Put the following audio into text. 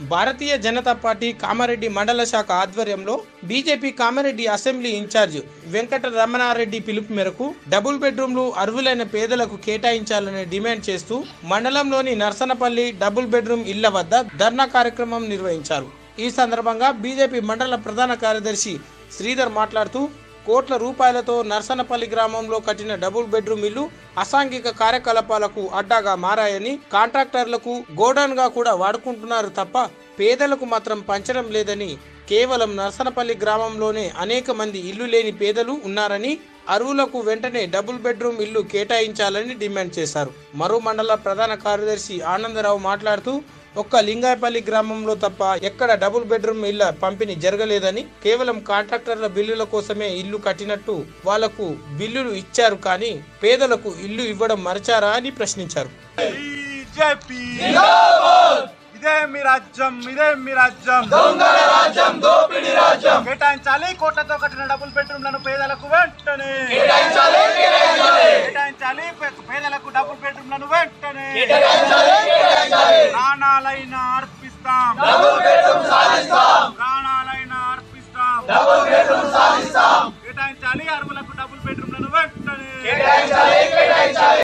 భారతీయ Janata party Kamareddy మండల శాఖ ఆధ్వర్యంలో BJP Kamareddy assembly in-charge Venkata Ramana Reddy పిలుపు మేరకు డబుల్ బెడ్రూమ్లు అర్హులైన పేదలకు కేటాయించాలని డిమాండ్ చేస్తూ మండలంలోని నర్సనపల్లి డబుల్ బెడ్రూమ్ ఇళ్ల వద్ద ధర్నా కార్యక్రమం నిర్వహించారు ఈ సందర్భంగా బీజేపీ మండల ప్రధాన కార్యదర్శి శ్రీధర్ మాట్లాడుతూ కోట్ల రూపాయలతో నర్సనపల్లి గ్రామంలో కట్టిన డబుల్ బెడ్రూమ్ ఇల్లు అసాంఘిక కార్యకలాపాలకు అడ్డాగా మారాయని కాంట్రాక్టర్లకు గోడౌన్ గా కూడా వాడుకుంటున్నారు తప్ప పేదలకు మాత్రం పంచడం లేదని కేవలం నర్సనపల్లి గ్రామంలోనే అనేక మంది ఇల్లు లేని పేదలు ఉన్నారని అరువులకు వెంటనే డబుల్ బెడ్రూమ్ ఇల్లు కేటాయించాలని డిమాండ్ చేశారు మరో మండల ప్రధాన కార్యదర్శి ఆనందరావు మాట్లాడుతూ ఒక్క లింగాయపల్లి గ్రామంలో తప్ప ఎక్కడ డబుల్ బెడ్రూమ్ ఇళ్ల పంపిణీ జరగలేదని కేవలం కాంట్రాక్టర్ల బిల్లుల కోసమే ఇల్లు కట్టినట్టు వాళ్లకు బిల్లులు ఇచ్చారు కానీ పేదలకు ఇల్లు ఇవ్వడం మరచారా అని ప్రశ్నించారు బీజేపీ ఇదే మీ రాజ్యం ఇదే మీ రాజ్యం కేటాయించాలి కోట్లతో కట్టిన డబుల్ బెడ్రూమ్లను పేదలకు వెంటనే కేటాయించాలి పే- పేదలకు డబుల్ బెడ్రూమ్లను వెంటనే ప్రాణాలైనా అర్పిస్తాం